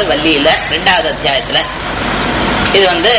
வள்ளியில ரெண்டாவது அத்தியாயத்துல இது வந்து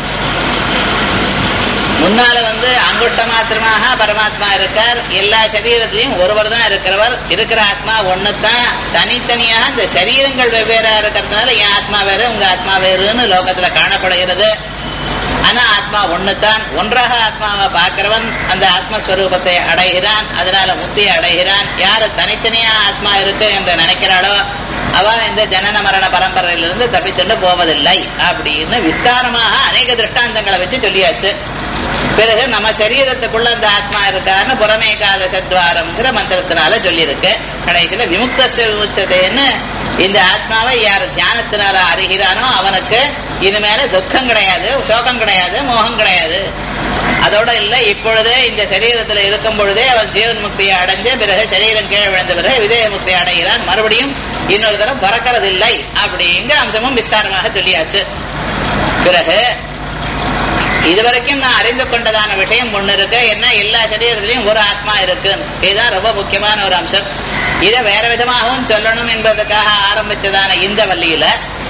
முன்னால வந்து அங்குட்ட மாத்திரமாக பரமாத்மா இருக்கார் எல்லா சரீரத்திலையும் ஒருவர் தான் இருக்கிறவர் இருக்கிற ஆத்மா ஒண்ணுதான் தனித்தனியாக இந்த சரீரங்கள் வெவ்வேறா இருக்கிறதுனால என் ஆத்மா வேறு உங்க ஆத்மா வேறுன்னு லோகத்துல காணப்படுகிறது ஆனா ஆத்மா ஒண்ணுதான் ஒன்றாக ஆத்மாவை பார்க்கிறவன் அந்த ஆத்மஸ்வரூபத்தை அடைகிறான் அதனால முக்தியை அடைகிறான் யாரு தனித்தனியா ஆத்மா இருக்கு என்று நினைக்கிறாளோ அவ இந்த ஜனன மரண பரம்பரையிலிருந்து தப்பித்துண்டு போவதில்லை அப்படின்னு விஸ்தாரமாக அநேக திருஷ்டாந்தங்களை வச்சு சொல்லியாச்சு பிறகு நம்ம சரீரத்துக்குள்ள அந்த ஆத்மா இருக்கான்னு புறமேகாத சத்வாரம்ங்கிற மந்திரத்தினால சொல்லியிருக்கு கடைசியில விமுக்த விமுச்சதேன்னு இந்த ஆத்மாவை யார் தியானத்தினால அறிகிறானோ அவனுக்கு இனிமேல துக்கம் கிடையாது சோகம் கிடையாது மோகம் கிடையாது அதோட இல்ல இப்பொழுதே இந்த சரீரத்துல இருக்கும் பொழுதே அவன் ஜீவன் முக்தியை அடைஞ்சு பிறகு சரீரம் கீழே விழுந்த பிறகு விதய முக்தி அடைகிறான் மறுபடியும் இன்னொரு தரம் பறக்கிறதில்லை அப்படிங்கிற அம்சமும் விஸ்தாரமாக சொல்லியாச்சு பிறகு இதுவரைக்கும் நான் அறிந்து கொண்டதான விஷயம் ஒண்ணு இருக்கு என்ன எல்லா சரீரத்திலையும் ஒரு ஆத்மா இருக்கு இதுதான் ரொம்ப முக்கியமான ஒரு அம்சம் இதை வேற விதமாகவும் சொல்லணும் என்பதற்காக ஆரம்பிச்சதான இந்த வள்ளியில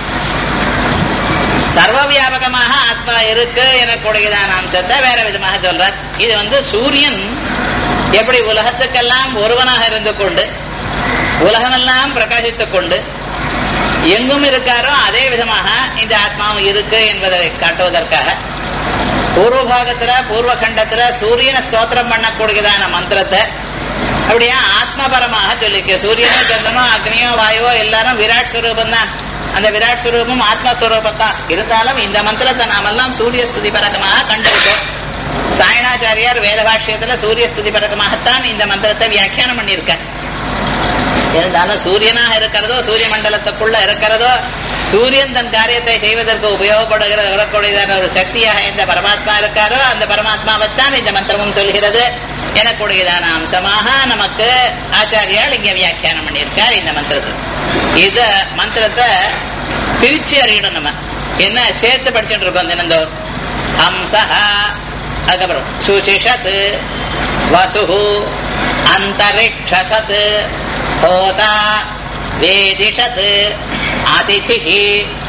சர்வ வியாபகமாக ஆத்மா இருக்கு எனக்கூடியதான அம்சத்தை வேற விதமாக சொல்றார் இது வந்து சூரியன் எப்படி உலகத்துக்கெல்லாம் ஒருவனாக இருந்து கொண்டு உலகமெல்லாம் பிரகாசித்துக் கொண்டு எங்கும் இருக்காரோ அதே விதமாக இந்த ஆத்மாவும் இருக்கு என்பதை காட்டுவதற்காக பூர்வ பாகத்துல பூர்வ கண்டத்துல சூரியனை ஸ்தோத்திரம் பண்ணக்கூடியதான மந்திரத்தை அப்படியே ஆத்மபரமாக சொல்லிருக்கு சூரியனோ சந்திரனோ அக்னியோ வாயுவோ எல்லாரும் விராட் ஸ்வரூபம் தான் அந்த விராட் ஸ்வரூபம் ஆத்மஸ்வரூபம் தான் இருந்தாலும் இந்த மந்திரத்தை நாமெல்லாம் சூரிய ஸ்துதி பரகமாக கண்டிருக்கோம் சாயணாச்சாரியார் வேத பாஷ்யத்துல சூரிய ஸ்துதி பரகமாகத்தான் இந்த மந்திரத்தை வியாக்கியானம் பண்ணியிருக்க இருந்தாலும் சூரியனாக இருக்கிறதோ சூரிய மண்டலத்துக்குள்ள இருக்கிறதோ சூரியன் தன் காரியத்தை செய்வதற்கு உபயோகப்படுகிற வரக்கூடியதான ஒரு சக்தியாக இந்த பரமாத்மா இருக்காரோ அந்த பரமாத்மாவைத்தான் இந்த மந்திரமும் சொல்கிறது எனக்கூடியதான அம்சமாக நமக்கு ஆச்சாரியால் இங்க வியாக்கியானம் பண்ணியிருக்கார் இந்த மந்திரத்தை இத மந்திரத்தை பிரிச்சு அறியணும் நம்ம என்ன சேர்த்து படிச்சுட்டு இருக்கோம் தினந்தோறும் ஹம்சஹா அதுக்கப்புறம் சுச்சிஷத் வசு அந்தரிக்ஷசத் ஹோதா வேதிஷத் அதிதிஹி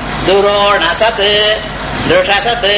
துரோணசத் ருஷசத்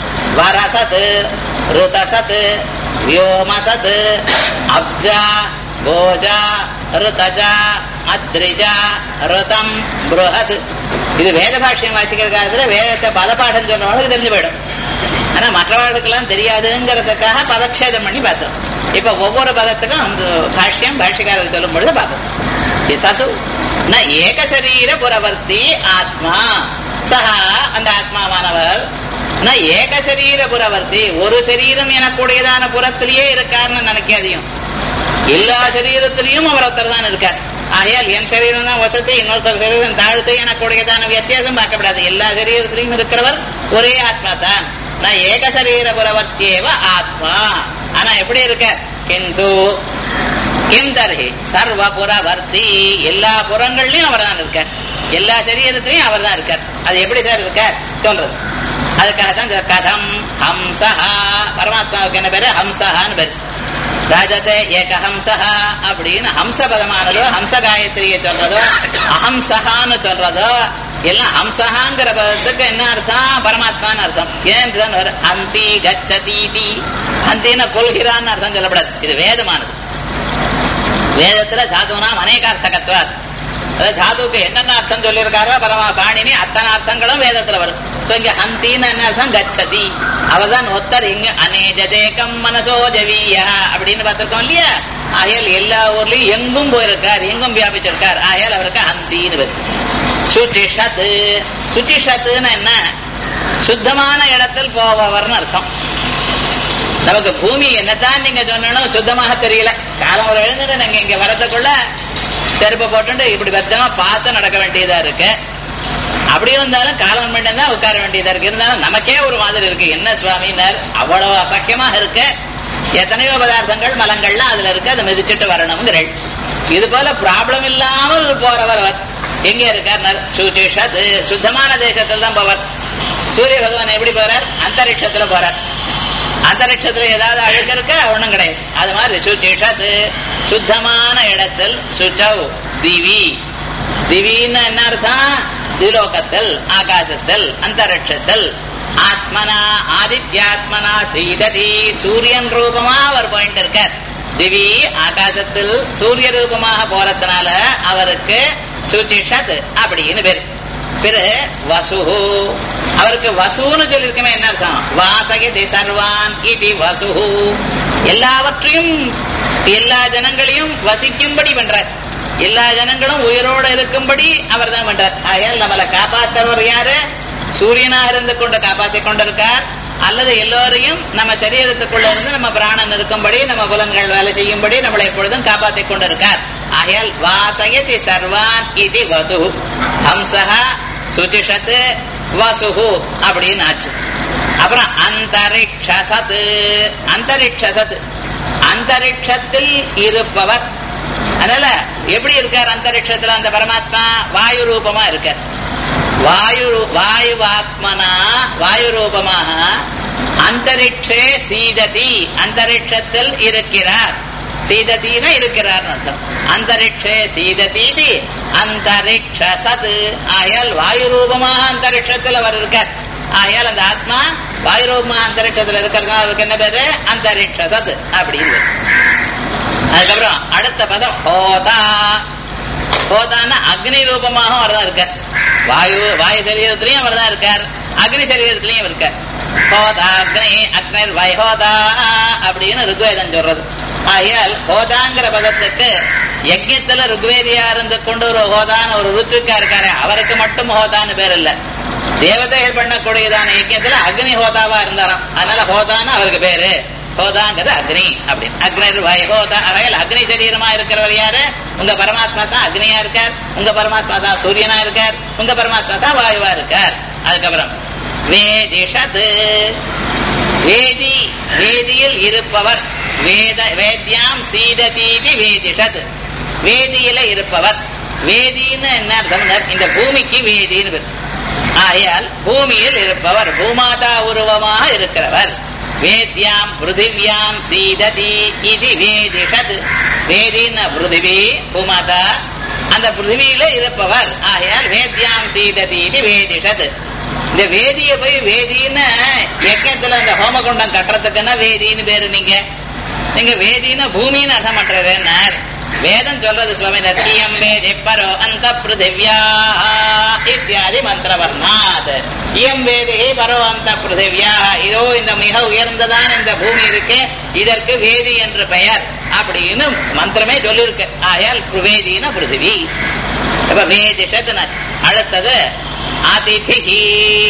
வரசத் ருதசத் व्योमसत् अब्जा गोजा ருதஜா அத்ரிஜா ருதம் புருஹத் இது வேத பாஷ்யம் வாசிக்கிற காலத்துல வேதத்தை பதப்பாடம் சொன்னவங்களுக்கு தெரிஞ்சு போயிடும் ஆனா மற்றவர்களுக்கெல்லாம் தெரியாதுங்கிறதுக்காக பதச்சேதம் பண்ணி பார்த்தோம் இப்ப ஒவ்வொரு பதத்துக்கும் அந்த பாஷ்யம் பாஷ்யக்காரர் சொல்லும் பொழுது பார்ப்போம் சது ந ஏக சரீர புறவர்த்தி ஆத்மா சஹா அந்த ஆத்மாவானவர் ந ஏக சரீர புறவர்த்தி ஒரு சரீரம் எனக்கூடியதான புறத்திலேயே இருக்காருன்னு நினைக்காதையும் எல்லா சரீரத்திலையும் அவர் ஒருத்தர் தான் இருக்கார் ஆகையால் என் சரீரம் தான் வசதி இன்னொருத்தர் சரீரம் தாழ்த்து எனக்கூடியதான வித்தியாசம் பார்க்கப்படாது எல்லா சரீரத்திலையும் இருக்கிறவர் ஒரே ஆத்மா தான் நான் ஏக சரீர புறவர்த்தியேவ ஆத்மா ஆனா எப்படி இருக்க கிந்து கிந்தர்ஹி சர்வ புறவர்த்தி எல்லா புறங்கள்லயும் அவர் தான் இருக்கார் எல்லா சரீரத்திலையும் அவர் தான் இருக்கார் அது எப்படி சார் இருக்கார் சொல்றது அதுக்காக தான் கதம் ஹம்சஹா பரமாத்மாவுக்கு என்ன பேரு ஹம்சஹான்னு பேரு ராஜதே ஏக ஹம்சஹா அப்படின்னு ஹம்ச பதமானதோ ஹம்ச காயத்ரியை சொல்றதோ அஹம்சஹான்னு சொல்றதோ எல்லாம் ஹம்சஹாங்கிற பதத்துக்கு என்ன அர்த்தம் பரமாத்மான்னு அர்த்தம் ஏன் தான் வரும் ஹந்தி கச்சதீதி ஹந்தின கொள்கிறான்னு அர்த்தம் சொல்லப்படாது இது வேதமானது வேதத்துல தாதுனாம் அநேகார்த்தகத்வாத் அதாவது தாதுவுக்கு என்னென்ன அர்த்தம் சொல்லியிருக்காரோ பரமா பாணினி அத்தனை அர்த்தங்களும் வேதத்துல வரும் சோ இங்க ஹந்தின்னு என்ன அர்த்தம் கச்சதி அவதான் ஒத்தர் இங்க அநேஜதேகம் மனசோ ஜவீயா அப்படின்னு பார்த்திருக்கோம் இல்லையா ஆகையால் எல்லா ஊர்லயும் எங்கும் போயிருக்கார் எங்கும் வியாபிச்சிருக்கார் ஆகையால் அவருக்கு ஹந்தின்னு பேரு சுச்சிஷத்து சுச்சிஷத்துன்னு என்ன சுத்தமான இடத்தில் போபவர்னு அர்த்தம் நமக்கு பூமி என்னத்தான் நீங்க சொன்னணும் சுத்தமாக தெரியல காலம் ஒரு எழுந்துட்டு நாங்க இங்க வரதுக்குள்ள செருப்பை போட்டு இப்படி பத்திரமா பார்த்து நடக்க வேண்டியதா இருக்கு அப்படி இருந்தாலும் காலம் மட்டும் தான் உட்கார வேண்டியதா இருக்கு இருந்தாலும் நமக்கே ஒரு மாதிரி இருக்கு என்ன சுவாமினர் அவ்வளவு அசக்கியமாக இருக்கு எத்தனையோ பதார்த்தங்கள் மலங்கள்லாம் அதுல இருக்கு அதை மிதிச்சுட்டு வரணுங்கிறள் இது போல ப்ராப்ளம் இல்லாமல் போறவர் அவர் எங்க இருக்கார் சுச்சிஷத் சுத்தமான தேசத்தில் தான் போவார் சூரிய பகவான் எப்படி போறார் அந்தரிக்ஷத்துல போறார் அந்தரிக்ஷத்துல ஏதாவது அழுக்கு இருக்கா ஒண்ணும் கிடையாது அது மாதிரி சுச்சிஷத் சுத்தமான இடத்தில் சுச்சவ் திவி திவின்னு என்ன அர்த்தம் திலோகத்தில் ஆகாசத்தில் அந்தரிக்ஷத்தில் ஆத்மனா ஆதித்யாத்மனா சீததி சூரியன் ரூபமா அவர் போயிட்டு இருக்கார் திவி ஆகாசத்தில் சூரிய ரூபமாக போறதுனால அவருக்கு சுச்சிஷத் அப்படின்னு பேரு பிறகு வசுஹு அவருக்கு வசுன்னு சொல்லியிருக்கமே என்ன அர்த்தம் வாசகதி சர்வான் இது வசுஹு எல்லாவற்றையும் எல்லா ஜனங்களையும் வசிக்கும்படி பண்றார் எல்லா ஜனங்களும் உயிரோடு இருக்கும்படி அவர் தான் பண்றார் ஆகையால் நம்மளை காப்பாற்றவர் யாரு சூரியனாக இருந்து கொண்டு காப்பாற்றிக் கொண்டிருக்கார் அல்லது எல்லோரையும் நம்ம சரீரத்துக்குள்ள இருந்து நம்ம பிராணன் இருக்கும்படி நம்ம புலன்கள் வேலை செய்யும்படி நம்மளை எப்பொழுதும் காப்பாற்றிக் கொண்டிருக்கார் ஆகையால் வாசயதி சர்வான் இது வசு ஹம்சஹா சுச்சிஷத்து வசுஹு அப்படின்னு ஆச்சு அப்புறம் அந்தரிக்ஷசத் அந்தரிக்ஷசத் அந்தரிக்ஷத்தில் இருப்பவர் அதனால எப்படி இருக்கார் அந்தரிக்ஷத்துல அந்த பரமாத்மா வாயு ரூபமா இருக்கார் வாயு வாயுவாத்மனா வாயு ரூபமாக அந்தரிக்ஷே சீததி அந்தரிக்ஷத்தில் இருக்கிறார் சீதத்தின இருக்கிறார் அர்த்தம் அந்தரிக்ஷே சீததி அந்தரிக்ஷ சத் ஆயால் வாயு ரூபமாக அந்தரிக்ஷத்தில் அவர் இருக்கார் ஆயால் அந்த ஆத்மா வாயு ரூபமாக அந்தரிக்ஷத்தில் இருக்கிறதுனால அவருக்கு என்ன பேரு அந்தரிக்ஷ சத் அப்படின்னு அதுக்கப்புறம் அடுத்த பதம் ஹோதா ஹோதான்னா அக்னி ரூபமாக அவர் தான் இருக்கார் வாயு வாயு சரீரத்திலையும் அவர் தான் இருக்கார் அக்னி சரீரத்திலையும் இருக்கார் ஹோதா அக்னி அக்னிர் வைஹோதா அப்படின்னு ருக்வேதம் சொல்றது ஆகையால் ஹோதாங்கிற பதத்துக்கு யஜ்யத்துல ருக்வேதியா இருந்து கொண்டு ஒரு ஹோதான ஒரு ருத்துக்கா இருக்காரு அவருக்கு மட்டும் ஹோதான்னு பேர் இல்ல தேவதைகள் பண்ணக்கூடியதான யஜ்யத்துல அக்னி ஹோதாவா இருந்தாராம் அதனால ஹோதான்னு அவருக்கு பேரு ஹோதாங்கிறது அக்னி அப்படின்னு அக்னர் வைஹோதா அவையில் அக்னி சரீரமா இருக்கிறவர் யாரு உங்க பரமாத்மா தான் அக்னியா இருக்கார் உங்க பரமாத்மா தான் சூரியனா இருக்கார் உங்க பரமாத்மா தான் வாயுவா இருக்கார் அதுக்கப்புறம் வேதிஷத் வேதி வேதியில் இருப்பவர் வேத வேத்யாம் சீததீதி வேதிஷத் வேதியில இருப்பவர் வேதின்னு என்ன அர்த்தம் இந்த பூமிக்கு வேதின்னு பேர் ஆகையால் பூமியில் இருப்பவர் பூமாதா உருவமாக இருக்கிறவர் வேத்யாம் பிருத்திவியாம் சீததி இது வேதிஷத் வேதின பிருத்திவி பூமாதா அந்த பிருத்திவியில இருப்பவர் ஆகையால் வேத்யாம் சீததி இது வேதிஷத் இந்த வேதிய போய் வேதின்னு யஜ்யத்துல அந்த ஹோமகுண்டம் கட்டுறதுக்குன்னா வேதின்னு பேரு நீங்க நீங்க வேதின்னு பூமின்னு அர்த்தம் பண்றாரு வேதம் சொல்றது சுவாமி நத்தியம் வேதி பரோ அந்த பிருத்திவியா இத்தியாதி மந்திரவர்ணாத் இயம் வேதி பரோ அந்த பிருத்திவியா இதோ இந்த மிக உயர்ந்ததான இந்த பூமி இருக்கு இதற்கு வேதி என்று பெயர் அப்படின்னு மந்திரமே சொல்லியிருக்கு ஆயால் வேதின பிருத்திவி இப்ப வேதிஷத்து அடுத்தது அதிதிஹி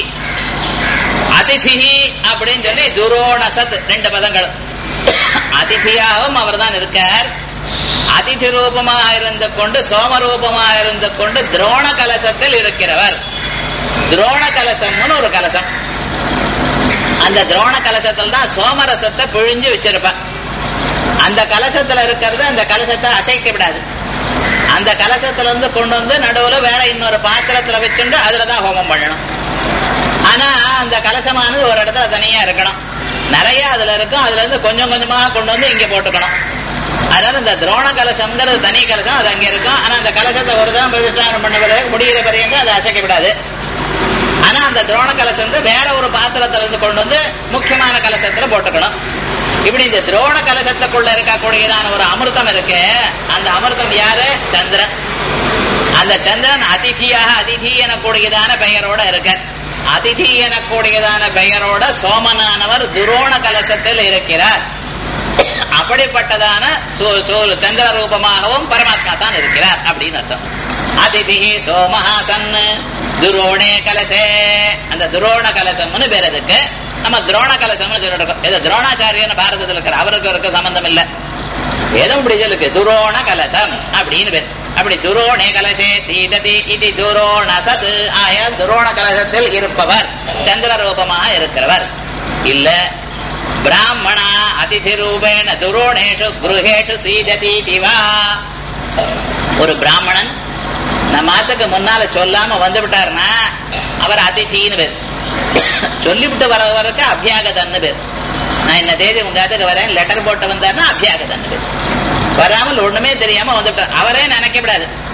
அதிதிஹி அப்படின்னு சொல்லி துரோணசத் ரெண்டு பதங்களும் அதிதியாகவும் அவர் தான் இருக்கார் அதிதி ரூபமாக இருந்து கொண்டு சோம ரூபமாக இருந்து கொண்டு துரோண கலசத்தில் இருக்கிறவர் துரோண கலசம்னு ஒரு கலசம் அந்த துரோண கலசத்தில் தான் சோமரசத்தை பிழிஞ்சு வச்சிருப்பான் அந்த கலசத்துல இருக்கிறது அந்த கலசத்தை அசைக்க விடாது அந்த கலசத்துல இருந்து கொண்டு வந்து நடுவுல வேற இன்னொரு பாத்திரத்துல வச்சுட்டு அதுலதான் ஹோமம் பண்ணணும் ஆனா அந்த கலசமானது ஒரு இடத்துல தனியா இருக்கணும் நிறைய அதுல இருக்கும் அதுல இருந்து கொஞ்சம் கொஞ்சமா கொண்டு வந்து இங்க போட்டுக்கணும் அதனால இந்த துரோண கலசம்ங்கிறது தனி கலசம் அது அங்க இருக்கும் ஆனா அந்த கலசத்தை ஒரு தான் பிரதிஷ்டானம் பண்ண பிறகு முடிகிற பிறகு அதை அசைக்க விடாது ஆனா அந்த துரோண கலசம் வந்து வேற ஒரு பாத்திரத்துல இருந்து கொண்டு வந்து முக்கியமான கலசத்துல போட்டுக்கணும் இப்படி இந்த துரோண கலசத்துக்குள்ள இருக்கக்கூடியதான ஒரு அமிர்தம் இருக்கு அந்த அமிர்தம் யாரு சந்திரன் அந்த சந்திரன் அதிதியாக அதிதி எனக்கூடியதான பெயரோட இருக்க அதிதி எனக்கூடியதான பெயரோட சோமனானவர் துரோண கலசத்தில் இருக்கிறார் அப்படிப்பட்டதான சந்திர ரூபமாகவும் பரமாத்மா தான் இருக்கிறார் அப்படின்னு அர்த்தம் அதிதி சோமஹாசன் துரோணே கலசே அந்த துரோண கலசம்னு பேர் அதுக்கு நம்ம துரோண கலசம்னு சொல்லிட்டு இருக்கோம் இது துரோணாச்சாரியன் பாரதத்தில் இருக்கிற அவருக்கு இருக்க சம்பந்தம் இல்ல ஏதோ இப்படி சொல்லுக்கு துரோண கலசம் அப்படின்னு பேர் அப்படி துரோணே கலசே சீததி இது துரோண சத் ஆயா துரோண கலசத்தில் இருப்பவர் சந்திர ரூபமாக இருக்கிறவர் இல்ல பிராமணா அதிதி ரூபேண துரோணேஷு குருஹேஷு சீததி திவா ஒரு பிராமணன் நம்ம மாத்துக்கு முன்னால சொல்லாம வந்து விட்டாருன்னா அவர் அதிதின்னு பேர் சொல்லிவிட்டு வர வரைக்கும் அபியாகதன்னு பேர் நான் இந்த தேதி உங்க அதுக்கு வரேன் லெட்டர் போட்டு வந்தாருன்னா அபியாகதன்னு பேர் வராமல் ஒண்ணுமே தெரியாம வந்துட்டார் அவரே நினைக்க விடாது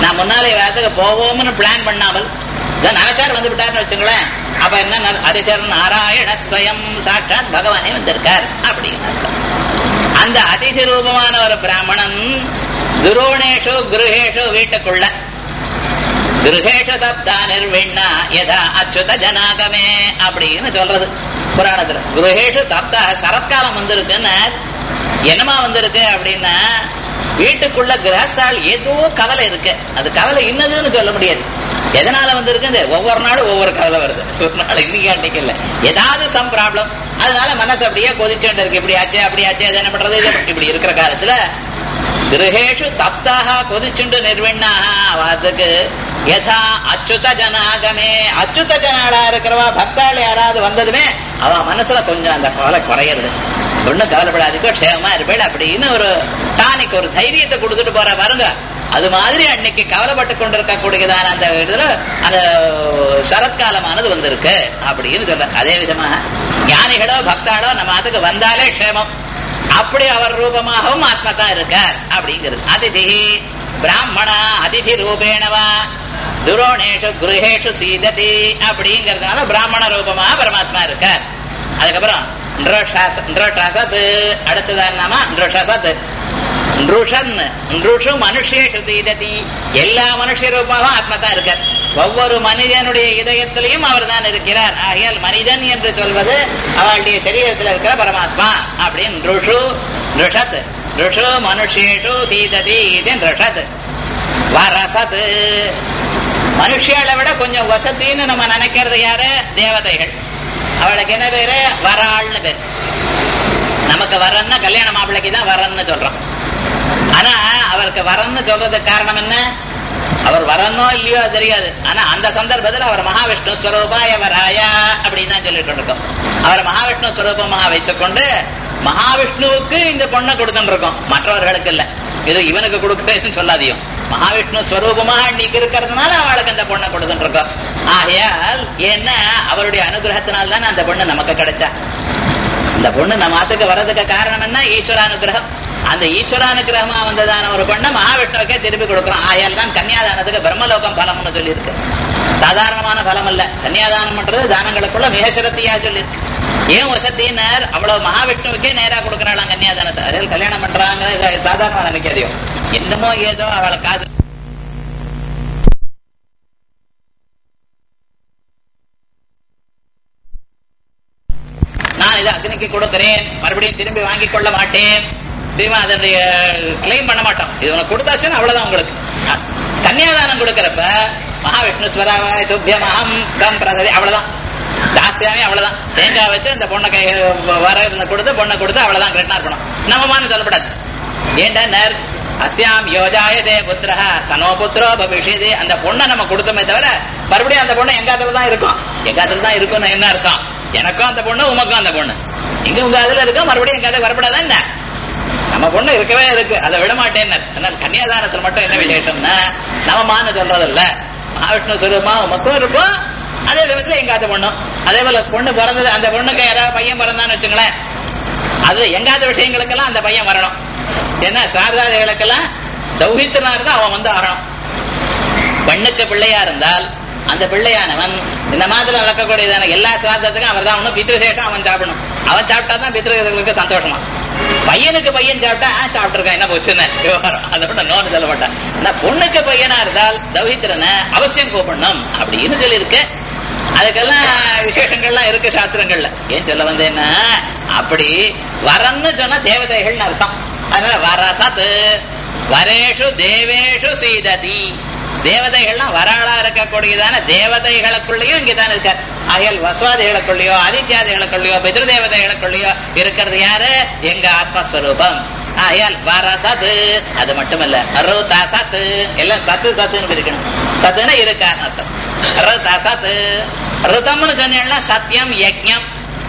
நான் முன்னாலே வேதத்துக்கு போவோம்னு பிளான் பண்ணாமல் இதான் நினைச்சார் வந்து விட்டார்னு வச்சுங்களேன் அப்ப என்ன அதிதர் நாராயண ஸ்வயம் சாட்சாத் பகவானே வந்திருக்கார் அப்படின்னு அர்த்தம். அந்த அதிதி ரூபமான ஒரு பிராமணன் துரோணேஷு குருஹேஷு வீட்டுக்குள்ள கிருஹேஷ தப்தா நிர்விண்ணா யதா அச்சுத ஜனாகமே அப்படின்னு சொல்றது புராணத்துல கிருஹேஷு தப்தா சரத்காலம் வந்திருக்குன்னு என்னமா வந்திருக்கு அப்படின்னா வீட்டுக்குள்ள கிரகஸ்தால் ஏதோ கவலை இருக்கு அது கவலை இன்னதுன்னு சொல்ல முடியாது எதனால வந்திருக்கு ஒவ்வொரு நாளும் ஒவ்வொரு கவலை வருது ஒரு நாள் இன்னைக்கு அன்னைக்கு இல்ல ஏதாவது சம் ப்ராப்ளம் அதனால மனசு அப்படியே கொதிச்சுட்டு இருக்கு இப்படி ஆச்சு அப்படி ஆச்சு அது என்ன பண்றது இது இப்படி இருக்கிற காலத்துல கிரகேஷு தப்தாக கொதிச்சுண்டு நிர்விண்ணாக அதுக்கு யதா அச்சுத ஜனாகமே அச்சுத ஜனாளா இருக்கிறவா பக்தாள் யாராவது வந்ததுமே அவ மனசுல கொஞ்சம் அந்த கவலை குறையிறது ஒண்ணும் கவலைப்படாதுக்கோ க்ஷேமமா இருப்பேள் அப்படின்னு ஒரு டானிக் ஒரு தைரியத்தை கொடுத்துட்டு போற பாருங்க அது மாதிரி அன்னைக்கு கவலைப்பட்டு கொண்டிருக்க கூடியதான அந்த இதுல அந்த சரத்காலமானது வந்திருக்கு அப்படின்னு சொல்ற அதே விதமாக ஞானிகளோ பக்தாளோ நம்ம அதுக்கு வந்தாலே க்ஷேமம் அப்படி அவர் ரூபமாகவும் ஆத்மா தான் இருக்கார் அப்படிங்கிறது அதிதி பிராமணா அதிதி ரூபேணவா துரோணேஷு குருஹேஷு சீததி அப்படிங்கறதுனால பிராமண ரூபமா பரமாத்மா இருக்கார் அதுக்கப்புறம் நృషసత్ அடுத்ததா என்னமா நృషసత్ நృஷன் நృஷு மனுஷேஷு சீததி எல்லா மனுஷ ரூபமாகவும் ஆத்மா தான் இருக்கார் ஒவ்வொரு மனிதனுடைய இதயத்திலையும் அவர் தான் இருக்கிறார் ஆகையால் மனிதன் என்று சொல்வது அவளுடைய சரீரத்தில் இருக்கிற பரமாத்மா அப்படின்னு நృஷு நృஷத் நృஷு மனுஷேஷு சீததி இது நృஷத் வரசத் மனுஷியாளை விட கொஞ்சம் வசத்தின்னு நம்ம நினைக்கிறது யாரு தேவதைகள் அவளுக்கு என்ன பேரு வராள்னு பேரு நமக்கு வரன்னா கல்யாண மாப்பிள்ளைக்கு தான் வரன்னு சொல்றோம் ஆனா அவருக்கு வரன்னு சொல்றதுக்கு காரணம் என்ன அவர் வரனோ இல்லையோ அது தெரியாது ஆனா அந்த சந்தர்ப்பத்தில் அவர் மகாவிஷ்ணு ஸ்வரூபாய வராயா அப்படின்னு தான் சொல்லிட்டு இருக்கோம் அவர் மகாவிஷ்ணு ஸ்வரூபமாக வைத்துக்கொண்டு மகாவிஷ்ணுவுக்கு இந்த பொண்ணை கொடுத்துட்டு இருக்கோம் மற்றவர்களுக்கு இல்ல இது இவனுக்கு கொடுக்குறேன்னு சொல்லாதியும் மகாவிஷ்ணு ஸ்வரூபமாக இன்னைக்கு இருக்கிறதுனால அவளுக்கு அந்த பொண்ணை கொடுத்துட்டு இருக்கோம் ஆகையால் என்ன அவருடைய அனுகிரகத்தினால் தான் அந்த பொண்ணு நமக்கு கிடைச்சா இந்த பொண்ணு நம்ம ஆத்துக்கு வர்றதுக்கு காரணம் என்ன ஈஸ்வரானுகிரகம் அந்த ஈஸ்வரானுகிரகமா வந்ததான ஒரு பொண்ணை மகாவிஷ்ணுவுக்கே திருப்பி கொடுக்குறோம் ஆயால் தான் கன்னியாதானத்துக்கு பிரம்மலோகம் பலம்னு சொல்லியிருக்கு சாதாரணமான பலம் அல்ல கன்னியாதானம் பண்றது தானங்களுக்குள்ள மிக சிரத்தியா சொல்லியிருக்கு ஏன் வசத்தினர் அவ்வளவு மகாவிஷ்ணுவுக்கே நேரா கொடுக்கறாளாம் கன்னியாதானத்தை அதில் கல்யாணம் பண்றாங்க இது சாதாரணமா நினைக்காதையும் என்னமோ ஏதோ அவளை காசு நான் இதை அக்னிக்கு கொடுக்கிறேன் மறுபடியும் திரும்பி வாங்கிக் கொள்ள மாட்டேன் திரும்ப அதனுடைய கிளைம் பண்ண மாட்டோம் இது உனக்கு கொடுத்தாச்சுன்னா அவ்வளவுதான் உங்களுக்கு கன்னியாதானம் கொடுக்கறப்ப மகாவிஷ்ணுஸ்வராவாய் துப்பியமகம் சம்பிரதரி அவ்வளவுதான் தாசியாவே அவ்வளவுதான் தேங்காய் வச்சு அந்த பொண்ணை கை வர கொடுத்து பொண்ணை கொடுத்து அவ்வளவுதான் கிருஷ்ணா இருக்கணும் நம்மமான சொல்லப்படாது ஏண்டா நேர் அஸ்யாம் யோஜாயதே புத்திரா சனோ புத்திரோ பவிஷியது அந்த பொண்ணை நம்ம கொடுத்தோமே தவிர மறுபடியும் அந்த பொண்ணு எங்காத்துல தான் இருக்கும் எங்காத்துல தான் இருக்கும்னு என்ன அர்த்தம் எனக்கும் அந்த பொண்ணு உமக்கும் அந்த பொண்ணு இங்க உங்க அதுல இருக்கும் மறுபடியும் எங்காவது வரப்படாதா என்ன நம்ம பொண்ணு இருக்கவே இருக்கு அதை விட மாட்டேன் கன்னியாதானத்துல மட்டும் என்ன விசேஷம்னா நமமான்னு சொல்றது இல்ல மகாவிஷ்ணு சுரூபமா உமக்கும் இருக்கும் அதே சமயத்துல எங்காத்த பொண்ணும் அதே போல பொண்ணு பிறந்தது அந்த பொண்ணுக்கு யாராவது பையன் பிறந்தான்னு வச்சுங்களேன் அது எங்காத விஷயங்களுக்கெல்லாம் அந்த பையன் வரணும் ஏன்னா சாரதாதைகளுக்கெல்லாம் தௌஹித்தனா இருந்தா அவன் வந்து ஆகணும் பெண்ணுக்கு பிள்ளையா இருந்தால் அந்த பிள்ளையானவன் இந்த மாதிரி நடக்கக்கூடியதான எல்லா சிராதத்துக்கும் அவர் தான் ஒன்றும் பித்ருசேஷம் அவன் சாப்பிடணும் அவன் சாப்பிட்டா தான் பித்ருகளுக்கு சந்தோஷமா பையனுக்கு பையன் சாப்பிட்டா ஆ சாப்பிட்டுருக்கான் என்ன போச்சுன்னு விவகாரம் அதை விட நோன்னு சொல்ல மாட்டான் ஆனா பொண்ணுக்கு பையனா இருந்தால் தௌஹித்திரனை அவசியம் கூப்பிடணும் அப்படின்னு சொல்லியிருக்கு அதுக்கெல்லாம் விசேஷங்கள்லாம் இருக்கு சாஸ்திரங்கள்ல ஏன் சொல்ல வந்தேன்னா அப்படி வரன்னு சொன்னா தேவதைகள்னு அர்த்தம் அதனால வரசத்து வரேஷு தேவேஷு சீததி தேவதைகள்லாம் வராளா இருக்கக்கூடியதான தேவதைகளுக்குள்ளேயும் இங்கதான் இருக்கார் ஆகையால் வசுவாதிகளுக்குள்ளேயோ ஆதித்யாதிகளுக்குள்ளேயோ பிதிரு தேவதைகளுக்குள்ளேயோ இருக்கிறது யாரு எங்க ஆத்மஸ்வரூபம் ஆகையால் வரசது அது மட்டுமல்ல ருதா சத்து எல்லாம் சத்து சத்துன்னு பிரிக்கணும் சத்துன்னு இருக்கான்னு அர்த்தம் ருதா சத்து ருதம்னு சொன்னீங்கன்னா சத்தியம் யஜ்யம்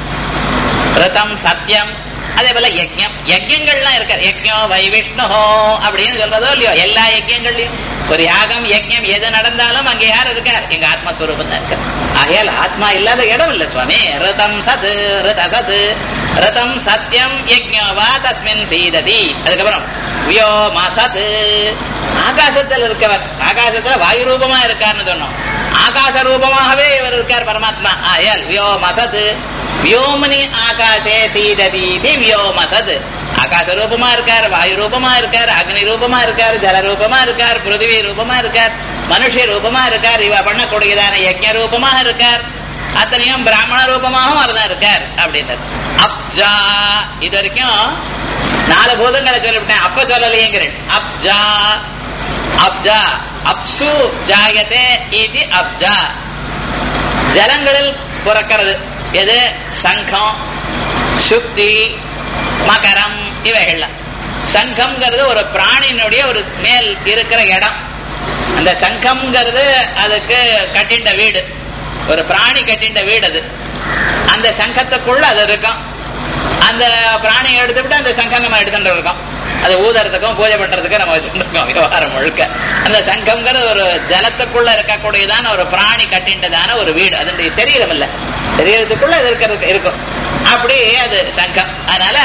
ருதம் சத்தியம் அதே போல யஜ்யம் யஜ்யங்கள்லாம் இருக்காரு யஜ்யோ வைவிஷ்ணு அப்படின்னு சொல்றதோ இல்லையோ எல்லா யஜ்யங்கள்லயும் ஒரு யாகம் யஜ்யம் எது நடந்தாலும் அங்க யார் இருக்கார் எங்க ஆத்மஸ்வரூபம் தான் இருக்கார் ஆகையால் ஆத்மா இல்லாத இடம் இல்ல சுவாமி ரிதம் சத் ரித சத் ரிதம் சத்தியம் யஜ்யோ வா தஸ்மின் சீததி அதுக்கப்புறம் வியோமசத் ஆகாசத்தில் இருக்கவர் ஆகாசத்துல வாயு ரூபமா இருக்கார்னு சொன்னோம் ஆகாச ரூபமாகவே இவர் இருக்கார் பரமாத்மா ஆயல் வியோமசத் வியோமனி ஆகாசே சீததீதி வியோமசத் ஆகாச ரூபமா இருக்கார் வாயு ரூபமா இருக்கார் அக்னி ரூபமா இருக்கார் ஜல ரூபமா இருக்கார் பிருத்திவி ரூபமா இருக்கார் மனுஷ ரூபமா இருக்கார் இவ பண்ணக்கூடியதான யஜ்ஞ ரூபமாக இருக்கார் அத்தனையும் பிராமண ரூபமாகவும் அவர்தான் இருக்கார் அப்படின்றது அப்ஜா இது வரைக்கும் நாலு பூதங்களை சொல்லிவிட்டேன் அப்ப சொல்லலையேங்கிறேன் அப்ஜா அப்ஜா அப்சு ஜாயதே இது அப்ஜா ஜலங்களில் பிறக்கிறது எது சங்கம் சுக்தி மகரம் இவைகள்லாம் சங்கம்ங்கிறது ஒரு பிராணியினுடைய ஒரு மேல் இருக்கிற இடம் அந்த சங்கம்ங்கிறது அதுக்கு கட்டிண்ட வீடு ஒரு பிராணி கட்டிண்ட வீடு அது அந்த சங்கத்துக்குள்ள அது இருக்கும் அந்த பிராணியை எடுத்துவிட்டு அந்த சங்கம் நம்ம எடுத்துட்டு இருக்கோம் அது ஊதறதுக்கும் பூஜை பண்றதுக்கும் நம்ம வச்சுட்டு இருக்கோம் விவகாரம் முழுக்க அந்த சங்கம்ங்கிறது ஒரு ஜலத்துக்குள்ள இருக்கக்கூடியதான ஒரு பிராணி கட்டின்றதான ஒரு வீடு அதனுடைய சரீரம் இல்ல சரீரத்துக்குள்ள அது இருக்கிறது இருக்கும் அப்படி அது சங்கம் அதனால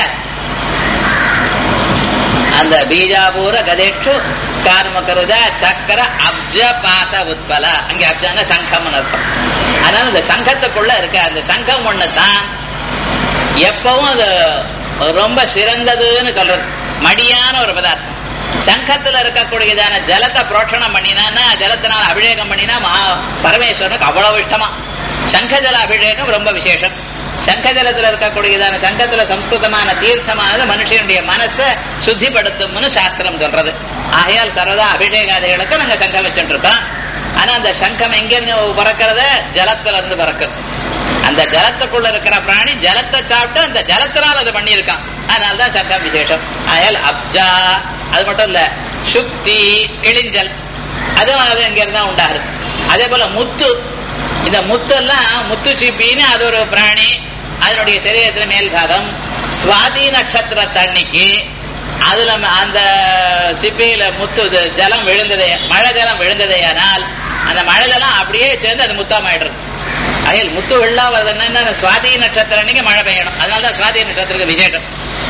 அந்த பீஜாபூர கதேட்சு கார்மகருத சக்கர அப்ஜ பாச உத்பல அங்க அப்ஜான சங்கம்னு அர்த்தம் அதனால இந்த சங்கத்துக்குள்ள இருக்க அந்த சங்கம் ஒண்ணு தான் எப்பவும் அது ரொம்ப சிறந்ததுன்னு சொல்றது மடியான ஒரு பதார்த்தம் சங்கத்துல இருக்கக்கூடியதான ஜலத்தை புரோஷணம் பண்ணினா ஜலத்தினால அபிஷேகம் பண்ணினா மகா பரமேஸ்வரனுக்கு அவ்வளவு இஷ்டமா சங்க ஜல அபிஷேகம் ரொம்ப விசேஷம் சங்க ஜலத்துல இருக்கக்கூடியதான சங்கத்துல சம்ஸ்கிருதமான தீர்த்தமானது மனுஷனுடைய மனசை சுத்திப்படுத்தும்னு சாஸ்திரம் சொல்றது ஆகையால் சர்வதா அபிஷேகாதிகளுக்கு நாங்க சங்கம் வச்சுட்டு இருக்கோம் ஆனா அந்த சங்கம் எங்கிருந்து பறக்கிறத ஜலத்துல இருந்து பறக்கிறது அந்த ஜலத்துக்குள்ள இருக்கிற பிராணி ஜலத்தை சாப்பிட்டு அந்த ஜலத்தினால் அது பண்ணியிருக்கான் அதனால்தான் சங்கம் விசேஷம் ஆயால் அப்ஜா அது மட்டும் இல்ல சுக்தி கிழிஞ்சல் அதுவும் அது இங்க இருந்தா உண்டாகுது அதே போல முத்து இந்த முத்து எல்லாம் முத்து சிப்பின்னு அது ஒரு பிராணி அதனுடைய சரீரத்துல மேல் பாகம் சுவாதி நட்சத்திர தண்ணிக்கு அதுல அந்த சிப்பியில முத்து ஜலம் விழுந்ததே மழை ஜலம் விழுந்ததேயானால் அந்த மழை ஜலம் அப்படியே சேர்ந்து அது முத்தமாயிடுறது அயல் முத்து வெள்ளா வருதுன்னா சுவாதி நட்சத்திரம் அன்னைக்கு மழை பெய்யணும் அதனாலதான் சுவாதி நட்சத்திரத்துக்கு விசேஷம்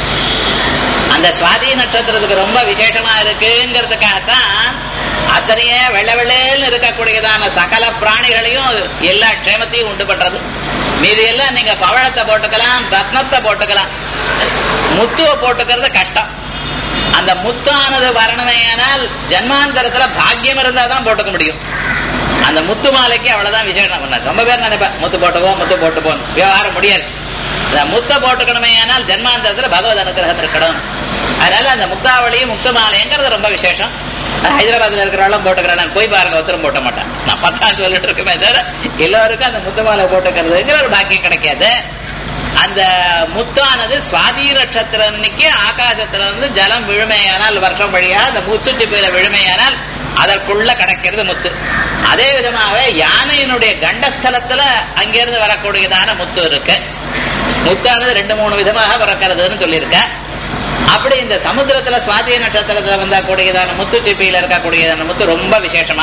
அந்த சுவாதி நட்சத்திரத்துக்கு ரொம்ப விசேஷமா இருக்குங்கிறதுக்காகத்தான் அத்தனையே வெள்ள வெள்ளேன்னு இருக்கக்கூடியதான சகல பிராணிகளையும் எல்லா க்ஷேமத்தையும் உண்டு பண்றது மீதி எல்லாம் நீங்க பவழத்தை போட்டுக்கலாம் ரத்னத்தை போட்டுக்கலாம் முத்துவை போட்டுக்கிறது கஷ்டம் அந்த முத்தானது வரணுமேயானால் ஜன்மாந்தரத்துல பாக்கியம் இருந்தா தான் போட்டுக்க முடியும் அந்த முத்து மாலைக்கு அவ்வளவுதான் விசேஷம் பண்ண ரொம்ப பேர் நினைப்பேன் முத்து போட்டுப்போம் முத்து போட்டுப்போம் விவகாரம் முடியாது இந்த முத்த போட்டுக்கணுமே ஆனால் ஜென்மாந்தரத்துல பகவத் அனுகிரகம் இருக்கணும் அதனால அந்த முக்தாவளியும் முக்த மாலைங்கிறது ரொம்ப விசேஷம் ஹைதராபாத்ல இருக்கிறவெல்லாம் போட்டுக்கிறான் போய் பாருங்க ஒருத்தரும் போட்ட மாட்டான் நான் பத்தான் சொல்லிட்டு இருக்கமே தவிர எல்லாருக்கும் அந்த முத்த மாலை போட்டுக்கிறதுங்கிற ஒரு பாக்கியம் கிடைக்காது அந்த முத்தானது சுவாதி நட்சத்திரன்னைக்கு ஆகாசத்துல இருந்து ஜலம் விழுமையானால் வருஷம் வழியா அந்த மூச்சுச்சி பேர விழுமையானால் அதற்குள்ள கிடைக்கிறது முத்து அதே விதமாக யானையினுடைய கண்டஸ்தலத்துல அங்கிருந்து வரக்கூடியதான முத்து இருக்கு முத்தானது ரெண்டு மூணு விதமாக பிறக்கிறதுன்னு சொல்லியிருக்க அப்படி இந்த சமுத்திரத்துல சுவாதி நட்சத்திரத்துல வந்தா கூடியதான முத்து சிப்பியில இருக்கக்கூடியதான முத்து ரொம்ப விசேஷமா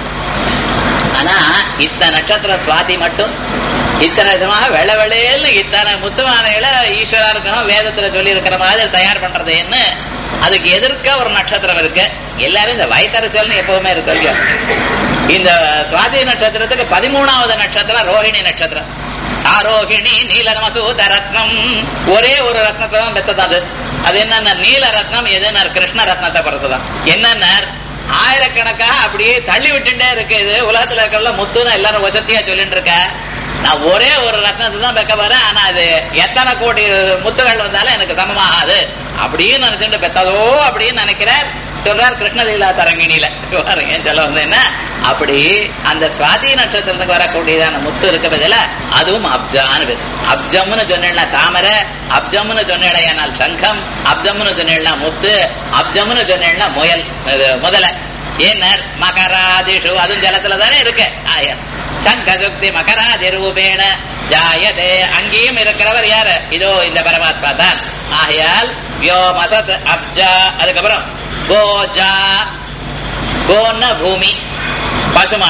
ஆனா இத்தனை நட்சத்திரம் சுவாதி மட்டும் இத்தனை விதமாக வெள்ள வெளையல்னு இத்தனை முத்துமானைகளை ஈஸ்வரா இருக்கணும் வேதத்துல சொல்லி இருக்கிற மாதிரி தயார் பண்றது என்ன அதுக்கு எதிர்க்க ஒரு நட்சத்திரம் இருக்கு எல்லாரும் இந்த வயத்தரசல்னு எப்பவுமே இருக்கு இல்லையா இந்த சுவாதி நட்சத்திரத்துக்கு பதிமூணாவது நட்சத்திரம் ரோஹிணி நட்சத்திரம் சாரோகிணி நீலமசூத ரத்னம் ஒரே ஒரு ரத்னத்தை தான் பெத்ததான் அது அது என்னன்னா நீல ரத்னம் எதுன்னா கிருஷ்ண ரத்னத்தை பொறுத்துதான் என்னன்னா ஆயிரக்கணக்காக அப்படியே தள்ளி விட்டுட்டே இருக்கு இது உலகத்துல இருக்கிற முத்துன்னு எல்லாரும் வசதியா சொல்லிட்டு இருக்க நான் ஒரே ஒரு ரத்னத்தை தான் வைக்க வரேன் ஆனா அது எத்தனை கோடி முத்துகள் வந்தாலும் எனக்கு சமமாகாது அப்படின்னு நினைச்சுட்டு பெத்ததோ அப்படின்னு நினைக்கிறார் சொல்றார் கிருஷ்ணலீலா தரங்கிணியில ஏன் சொல்ல வந்து என்ன அப்படி அந்த சுவாதி நட்சத்திரத்துக்கு வரக்கூடியதான முத்து இருக்க பதில அதுவும் அப்ஜான்னு பேர் அப்ஜம்னு சொன்னா தாமரை அப்ஜம்னு சொன்னால் சங்கம் அப்ஜம்னு சொன்னா முத்து அப்ஜம்னு சொன்னா முயல் முதல ஏன்னர் மகராதிஷு அதுவும் ஜலத்துல தானே இருக்கு ஆய சங்க சுக்தி மகராதி ரூபேண ஜாயதே அங்கேயும் இருக்கிறவர் யாரு இதோ இந்த பரமாத்மா தான் ஆகையால் வியோமசத் அப்ஜா அதுக்கப்புறம் கோஜா கோன்ன பூமி பசுமாடு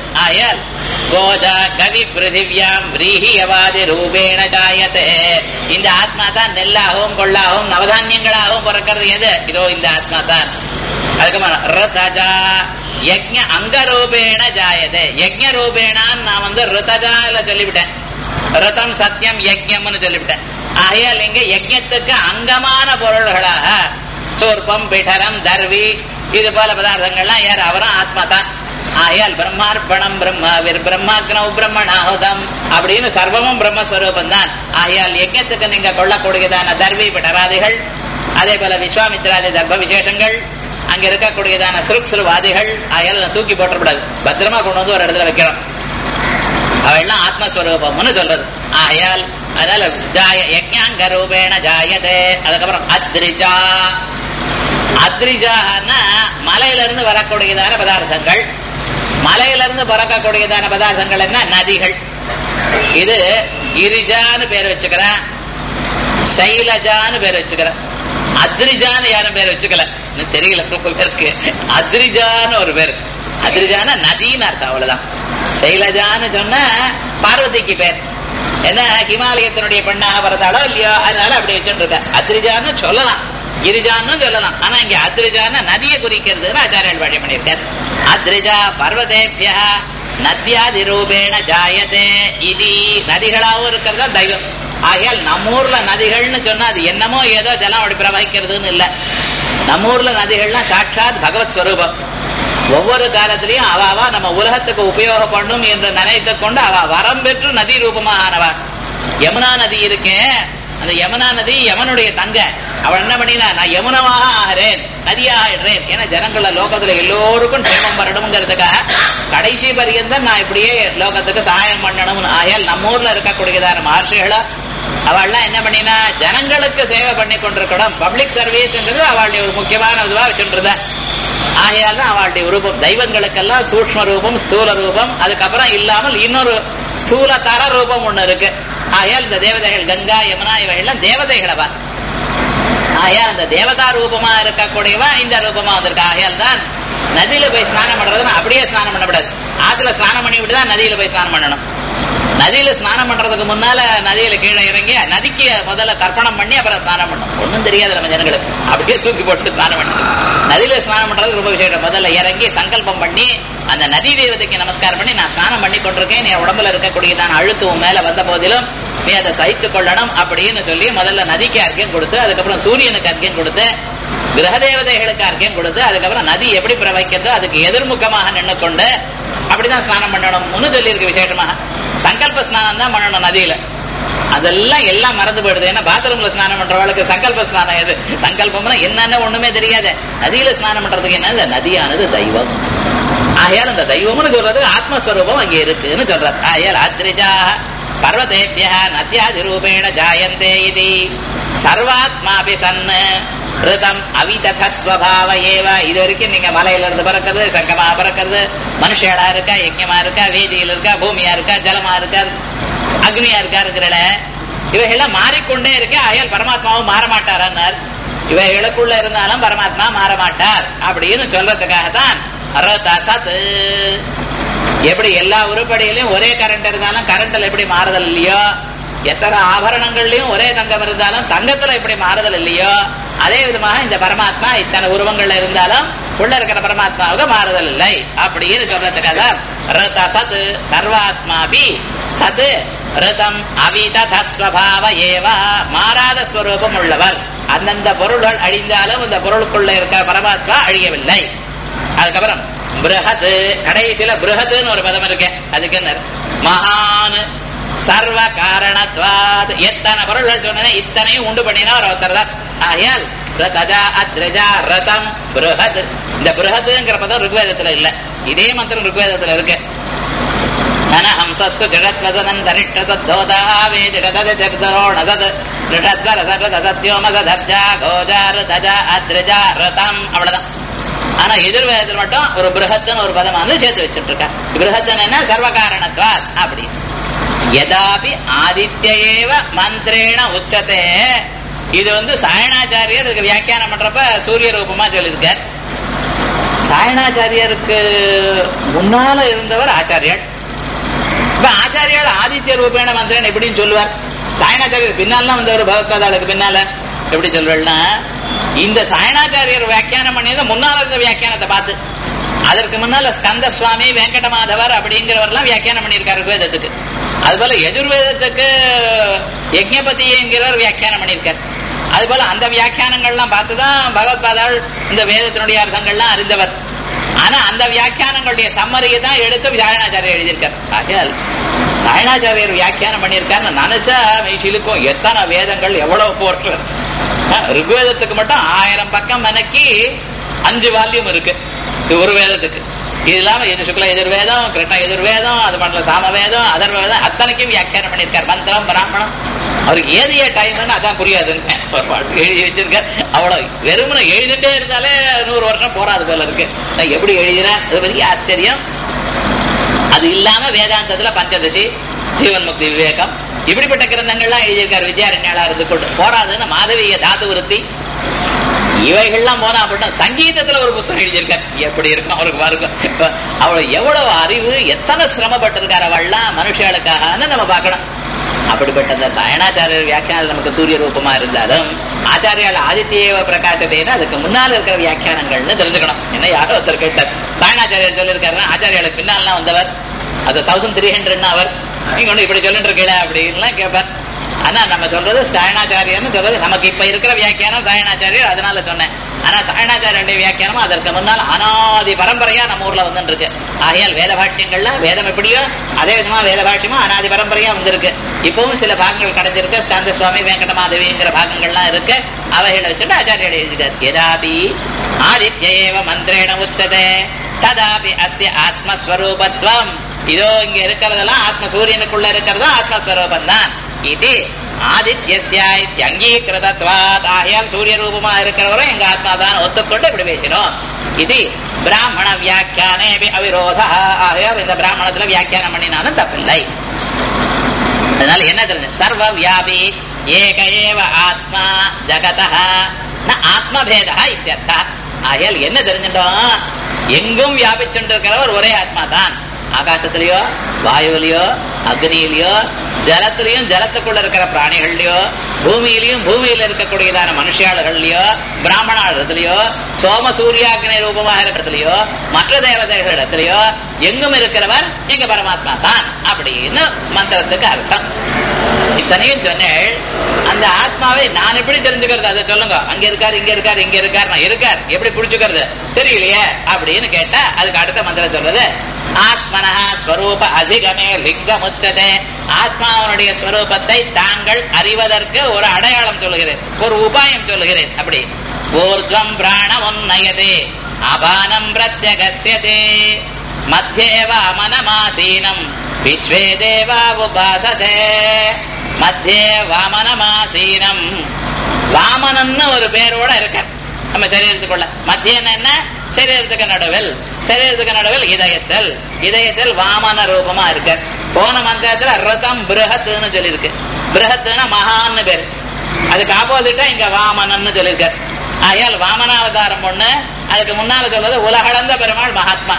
ஆயல் கோஜா கவி பிருத்திவியாம் விரீஹியவாதி ரூபேண ஜாயத்தே இந்த ஆத்மா தான் நெல்லாகவும் கொள்ளாகவும் நவதானியங்களாகவும் பிறக்கிறது எது இதோ இந்த ஆத்மா தான் அதுக்கப்புறம் ரதஜா யஜ்ஞ அங்க ரூபேண ஜாயதே யஜ்ஞ ரூபேணான்னு நான் வந்து ரிதஜால சொல்லிவிட்டேன் ரதம் சத்தியம் யஜ்யம்னு சொல்லிவிட்டேன் ஆகையால் இங்க யஜ்யத்துக்கு அங்கமான பொருள்களாக சோர்ப்பம் பிடரம் தர்வி இது போல பதார்த்தங்கள்லாம் யார் அவரும் ஆத்மா தான் ஆயால் பிரம்மார்ப்பணம் பிரம்மாவிர் பிரம்மாக்னவ் பிரம்மணாஹுதம் அப்படின்னு சர்வமும் பிரம்மஸ்வரூபம் தான் ஆயால் யஜ்யத்துக்கு நீங்க கொள்ளக்கூடியதான தர்வி பிடராதிகள் அதே போல விஸ்வாமித்ராதி தர்ப விசேஷங்கள் அங்க இருக்கக்கூடியதான சிறுக்சிறுவாதிகள் ஆயால் தூக்கி போட்டக்கூடாது பத்திரமா கொண்டு வந்து ஒரு இடத்துல வைக்கிறோம் அவெல்லாம் ஆத்மஸ்வரூபம்னு சொல்றது ஆயால் அதனால ஜாய யஜ்ஞாங்க ரூபேண ஜாயதே அதுக்கப்புறம் அத்ரிஜா அத்ரிஜான்னா மலையில இருந்து வரக்கூடியதான பதார்த்தங்கள் மலையில இருந்து பிறக்கக்கூடியதான பதார்த்தங்கள் என்ன நதிகள் இது கிரிஜான்னு பேர் வச்சுக்கிறேன் சைலஜான்னு பேர் வச்சுக்கிறேன் அத்ரிஜான்னு யாரும் பேர் வச்சுக்கல இன்னும் தெரியல ரொம்ப பேருக்கு அத்ரிஜான்னு ஒரு பேர் அத்ரிஜான நதின்னு அர்த்தம் அவ்வளவுதான் சைலஜான்னு சொன்ன பார்வதிக்கு பேர் என்ன ஹிமாலயத்தினுடைய பெண்ணாக வரதாளோ இல்லையோ அதனால அப்படி வச்சுட்டு இருக்க அத்ரிஜான்னு சொல்லலாம் கிரிஜான்னு சொல்லலாம் ஆனா இங்க அத்ரிஜான நதியை குறிக்கிறதுன்னு ஆச்சாரியன் பாடியம் பண்ணியிருக்கார் அத்ரிஜா பர்வதேபியா நத்தியாதி ரூபேண ஜாயதே இது நதிகளாவும் இருக்கிறதா தெய்வம் ஆகையால் நம்ம ஊர்ல நதிகள்னு சொன்னா அது என்னமோ ஏதோ ஜலம் அப்படி பிரவகிக்கிறதுன்னு இல்ல நம்ம ஊர்ல நதிகள்லாம் சாட்சாத் பகவத் ஸ்வரூபம் ஒவ்வொரு காலத்திலையும் அவ அவ நம்ம உலகத்துக்கு உபயோகப்படணும் என்று நினைத்து கொண்டு அவ வரம் பெற்று நதி ரூபமா ஆனவா யமுனா நதி இருக்கே அந்த யமுனா நதி யமனுடைய தங்க அவள் என்ன பண்ணினா நான் யமுனமாக ஆகிறேன் நதியாகிறேன் ஏன்னா ஜனங்கள லோகத்துல எல்லோருக்கும் க்ஷேமம் வரணுங்கிறதுக்காக கடைசி பரியந்தம் நான் இப்படியே லோகத்துக்கு சகாயம் பண்ணணும்னு ஆயால் நம்ம ஊர்ல இருக்கக்கூடியதான மகர்ஷிகளா அவள்லாம் என்ன பண்ணினா ஜனங்களுக்கு சேவை பண்ணி கொண்டிருக்கணும் பப்ளிக் சர்வீஸ்ங்கிறது அவளுடைய ஒரு முக்கியமான இதுவா வச்சுட்டு ஆகையால் தான் அவளுடைய ரூபம் தெய்வங்களுக்கெல்லாம் சூக்ம ரூபம் ஸ்தூல ரூபம் அதுக்கப்புறம் இல்லாமல் இன்னொரு ஸ்தூல தர ரூபம் ஒண்ணு இருக்கு ஆகையால் இந்த தேவதைகள் கங்கா யமுனா இவைகள்லாம் தேவதைகளவா ஆகையால் அந்த தேவதா ரூபமா இருக்கக்கூடியவா இந்த ரூபமா வந்திருக்கு ஆகையால் தான் நதியில போய் ஸ்நானம் பண்றதுன்னா அப்படியே ஸ்நானம் பண்ணக்கூடாது ஆத்துல ஸ்நானம் பண்ணி விட்டு தான் நதியில போய் ஸ்நானம் பண்ணணும் நதியில ஸ்நானம் பண்றதுக்கு முன்னால நதியில கீழே இறங்கி நதிக்கு முதல்ல தர்ப்பணம் பண்ணி அப்புறம் ஸ்நானம் பண்ணும் ஒன்றும் தெரியாது நம்ம ஜனங்களுக்கு அப்படியே தூக்கி போட்டு ஸ்நானம் பண்ணி நதியில ஸ்நானம் பண்றது ரொம்ப விசேஷம் முதல்ல இறங்கி சங்கல்பம் பண்ணி அந்த நதி தேவதைக்கு நமஸ்காரம் பண்ணி நான் ஸ்நானம் பண்ணி கொண்டிருக்கேன் நீ உடம்புல இருக்கக்கூடியதான அழுக்கு உன் மேல வந்த போதிலும் நீ அதை சகிச்சு கொள்ளணும் அப்படின்னு சொல்லி முதல்ல நதிக்கு அர்க்கியம் கொடுத்து அதுக்கப்புறம் சூரியனுக்கு அர்க்கியம் கொடுத்து கிரக தேவதைகளுக்கு அர்க்கியம் கொடுத்து அதுக்கப்புறம் நதி எப்படி பிரவகிக்கிறதோ அதுக்கு எதிர்முகமாக நின்று கொண்டு அப்படிதான் ஸ்நானம் பண்ணணும்னு சொல்லியிருக்கு விசேஷமாக சங்கல்ப ஸ்நானம் தான் பண்ணணும் நதியில அதெல்லாம் எல்லாம் மறந்து போயிடுது ஏன்னா பாத்ரூம்ல ஸ்நானம் பண்றவளுக்கு சங்கல்ப ஸ்நானம் எது சங்கல்பம்னா என்னன்னு ஒண்ணுமே தெரியாது நதியில ஸ்நானம் பண்றதுக்கு என்ன நதியானது தெய்வம் ஆகையால் அந்த தெய்வம்னு சொல்றது ஆத்மஸ்வரூபம் அங்கே இருக்குன்னு சொல்றார் ஆகையால் அத்ரிஜா பர்வதேபிய நத்தியாதி ரூபேண ஜாயந்தே இது சர்வாத்மாபி சன்னு ரிதம் அவிதஸ்வபாவ ஏவ இது வரைக்கும் நீங்க மலையில இருந்து பறக்கிறது சங்கமா பறக்கிறது மனுஷடா இருக்கா யஜ்யமா இருக்கா வேதியில இருக்கா பூமியா இருக்கா ஜலமா இருக்கா அக்னியா இருக்கா இருக்கிறல இவைகள்லாம் மாறிக்கொண்டே இருக்க அயல் பரமாத்மாவும் மாற மாட்டார் இவைகளுக்குள்ள இருந்தாலும் பரமாத்மா மாற மாட்டார் அப்படின்னு சொல்றதுக்காகத்தான் ரதசத் எப்படி எல்லா உருப்படியிலையும் ஒரே கரண்ட் இருந்தாலும் கரண்ட்ல எப்படி மாறுதல் இல்லையோ எத்தனை ஆபரணங்கள்லயும் ஒரே தங்கம் இருந்தாலும் தங்கத்துல எப்படி மாறுதல் இல்லையோ அதே விதமாக இந்த பரமாத்மா இத்தனை உருவங்கள்ல இருந்தாலும் உள்ள இருக்கிற பரமாத்மாவுக்கு மாறுதல் இல்லை அப்படின்னு சொல்றதுக்காக ரத சத் சர்வாத்மாபி சத் ரிதம் அவிதஸ்வபாவ ஏவா மாறாத ஸ்வரூபம் உள்ளவர் அந்தந்த பொருள்கள் அழிந்தாலும் இந்த பொருளுக்குள்ள இருக்கிற பரமாத்மா அழியவில்லை அதுக்கப்புறம் பிருஹத் கடைசியில பிருஹத்னு ஒரு பதம் இருக்கு அதுக்கு என்ன மகான் சர்வ காரணத்வாத் எத்தனை பொருள்கள் சொன்ன இத்தனையும் உண்டு பண்ணினா ஒரு ஒருத்தர் தான் ஆகையால் ரதஜா அத்ரஜா ரதம் பிருஹத் இந்த பிருஹத்ங்கிற பதம் ருக்வேதத்துல இல்ல இதே மந்திரம் ருக்வேதத்துல இருக்கு ஹம்சஸ்ஸு ஜகத்வதனம் தரிஷ்டதோதா வேதிடதத் ஜகதரோணதத் ரிஷத்வரசரத சத்யோமதர்ஜா கோஜார் தஜா அத்ரஜா ரதம் அவ்வளவுதான் ஆனா எதிர்வேதத்தில் மட்டும் ஒரு பிருஹத்துன்னு ஒரு பதம் வந்து சேர்த்து வச்சுட்டு இருக்க பிருஹத்தன் என்ன சர்வகாரணத்வாத் அப்படி யதாபி ஆதித்யேவ மந்திரேண உச்சத்தே இது வந்து சாயணாச்சாரியர் இதுக்கு வியாக்கியானம் பண்றப்ப சூரிய ரூபமா சொல்லியிருக்கார் சாயணாச்சாரியருக்கு முன்னால இருந்தவர் ஆச்சாரியர் இப்ப ஆச்சாரியால் ஆதித்ய ரூபேண மந்திரன் எப்படின்னு சொல்லுவார் சாயணாச்சாரியர் பின்னால வந்தவர் பகவத்பாதாளுக்கு பின்னால எப்படி சொல்வேன்னா இந்த சாயணாச்சாரியர் வியாக்கியானம் பண்ணியது முன்னால இருந்த வியாக்கியானத்தை பார்த்து அதற்கு முன்னால ஸ்கந்த சுவாமி வெங்கடமாதவர் அப்படிங்கிறவர்லாம் வியாக்கியானம் பண்ணியிருக்காரு வேதத்துக்கு அதுபோல எஜுர்வேதத்துக்கு யஜ்ஞபதி என்கிறவர் வியாக்கியானம் பண்ணியிருக்கார் அதுபோல அந்த வியாக்கியானங்கள்லாம் பார்த்துதான் பகவத்பாதாள் இந்த வேதத்தினுடைய அர்த்தங்கள்லாம் அறிந்தவர் ஆனா அந்த வியாக்கியானங்களுடைய சம்மரியை தான் எடுத்து சாயணாச்சாரியர் எழுதியிருக்கார் ஆகையால் சாயணாச்சாரியர் வியாக்கியானம் பண்ணியிருக்காருன்னு நினைச்சா மெய்சிலுக்கும் எத்தனை வேதங்கள் எவ்வளவு போர்க்கள் ருக்வேதத்துக்கு மட்டும் ஆயிரம் பக்கம் மனக்கி அஞ்சு வால்யூம் இருக்கு இது ஒரு வேதத்துக்கு இது இல்லாம எது சுக்ல எதிர்வேதம் கிருஷ்ண எதிர்வேதம் அது மட்டும் சாமவேதம் அதர்வேதம் அத்தனைக்கும் வியாக்கியானம் பண்ணியிருக்கார் மந்திரம் பிராமணம் அவருக்கு ஏதிய டைம்னு அதான் புரியாதுன்னு ஒரு பாட்டு எழுதி வச்சிருக்கார் அவ்வளவு வெறுமனை எழுதிட்டே இருந்தாலே நூறு வருஷம் போறாது போல இருக்கு நான் எப்படி எழுதினேன் அது பெரிய ஆச்சரியம் அது இல்லாம வேதாந்தத்துல பஞ்சதசி ஜீவன் முக்தி விவேகம் இப்படிப்பட்ட கிரந்தங்கள்லாம் எழுதியிருக்காரு வித்யாரண்யாளா இருந்து கொண்டு போராதுன்னு மாதவிய தாது விருத்தி இவைகள்லாம் போனா அப்படின்னா சங்கீதத்துல ஒரு புஸ்தகம் எழுதியிருக்காரு எப்படி இருக்கும் அவருக்கு பாருங்க அவ்வளவு எவ்வளவு அறிவு எத்தனை சிரமப்பட்டிருக்காரு அவள்லாம் மனுஷர்களுக்காகன்னு நம்ம பார்க்கணும் அப்படிப்பட்ட அந்த சாயணாச்சாரியர் வியாக்கியானம் நமக்கு சூரிய ரூபமா இருந்தாலும் ஆச்சாரியால் ஆதித்யேவ பிரகாசத்தேன்னு அதுக்கு முன்னால் இருக்கிற வியாக்கியானங்கள்னு தெரிஞ்சுக்கணும் என்ன யாரோ ஒருத்தர் கேட்டார் சாயணாச்சாரியர் சொல்லியிருக்காருன்னா ஆச்சாரியாளுக்கு பின்னால்லாம் வந்தவர் அது தௌசண்ட் த்ரீ ஹண்ட்ரட்னு அவர் நீங்க ஒண்ணு இப்படி சொல்லிட்டு இருக்கீங்களா அப்படின்லாம் கேட்பார் ஆனா நம்ம சொல்றது சாயணாச்சாரியர்னு சொல்றது நமக்கு இப்ப இருக்கிற வியாக்கியானம் சாயணாச்சாரியர் அதனால சொன்னேன் ஆனா சாயணாச்சாரியருடைய வியாக்கியானம் அதற்கு முன்னால் அனாதி பரம்பரையா நம்ம ஊர்ல வந்துட்டு இருக்கு ஆகையால் வேத பாஷ்யங்கள்ல வேதம் எப்படியோ அதே விதமா வேத பாஷ்யமா அனாதி பரம்பரையா வந்திருக்கு இப்பவும் சில பாகங்கள் கிடைச்சிருக்கு ஸ்காந்த சுவாமி வெங்கடமாதவிங்கிற பாகங்கள்லாம் இருக்கு அவைகளை வச்சுட்டு ஆச்சாரியர் எழுதிட்டார் எதாபி ஆதித்யேவ மந்திரேண உச்சதே ததாபி அஸ்ய ஆத்மஸ்வரூபத்வம் இதோ இங்க இருக்கிறதெல்லாம் ஆத்ம சூரியனுக்குள்ள இருக்கிறதா ஆத்மஸ்வரூபம் தான் இது ஆதித்யஸ்யாய்த்தி அங்கீகிருதத்வாத் ஆகையால் சூரிய ரூபமா இருக்கிறவரும் எங்க ஆத்மா தான் ஒத்துக்கொண்டு இப்படி பேசினோம் இது பிராமண வியாக்கியானே அவிரோத ஆகையால் இந்த பிராமணத்துல வியாக்கியானம் பண்ணினாலும் தப்பில்லை அதனால என்ன தெரிஞ்சு சர்வ வியாபி ஏக ஏவ ஆத்மா ஜகத ஆத்மபேதா இத்தியர்த்தா ஆகையால் என்ன தெரிஞ்சிட்டோம் எங்கும் வியாபிச்சுருக்கிறவர் ஒரே ஆத்மா தான் ஆகாசத்திலேயோ வாயுவிலையோ அக்னியிலையோ ஜலத்திலையும் ஜலத்துக்குள்ள இருக்கிற பிராணிகள்லயோ பூமியிலையும் பூமியில இருக்கக்கூடியதான மனுஷியாளர்கள்லயோ பிராமணாளர்களையோ சோம சூரியாக்னி ரூபமாக இருக்கிறதுலயோ மற்ற தேவதைகள் இடத்துலயோ எங்கும் இருக்கிறவர் எங்க பரமாத்மா தான் அப்படின்னு மந்திரத்துக்கு அர்த்தம் இத்தனையும் சொன்னேன் அந்த ஆத்மாவை நான் எப்படி தெரிஞ்சுக்கிறது அதை சொல்லுங்க அங்க இருக்காரு இங்க இருக்காரு இங்க இருக்காரு நான் இருக்கார் எப்படி புடிச்சுக்கிறது தெரியலையே அப்படின்னு கேட்டா அதுக்கு அடுத்த மந்திரம் சொல்றது ஆத்மனா ஸ்வரூப அதிகமே லிங்கம் உச்சதே ஆத்மாவனுடைய ஸ்வரூபத்தை தாங்கள் அறிவதற்கு ஒரு அடையாளம் சொல்லுகிறேன் ஒரு உபாயம் சொல்லுகிறேன் அப்படி ஊர்துவம் பிராணம் உன்னயதே அபானம் பிரத்யகசியதே மத்தியேவ அமனமாசீனம் விஸ்வே தேவா உபாசதே மத்தியே வாமனமாசீனம் வாமனன்னு ஒரு பேரோட இருக்க நம்ம சரீரத்துக்குள்ள மத்தியம் என்ன சரீரத்துக்கு நடுவில் சரீரத்துக்கு நடுவில் இதயத்தில் இதயத்தில் வாமன ரூபமா இருக்க போன மந்திரத்துல ரதம் பிருஹத்துன்னு சொல்லியிருக்கு பிருஹத்துனா மகான்னு பேர் அதுக்கு ஆப்போசிட்டா இங்க வாமனன்னு சொல்லியிருக்கார் ஆகையால் வாமனாவதாரம் ஒண்ணு அதுக்கு முன்னால சொல்றது உலகளந்த பெருமாள் மகாத்மா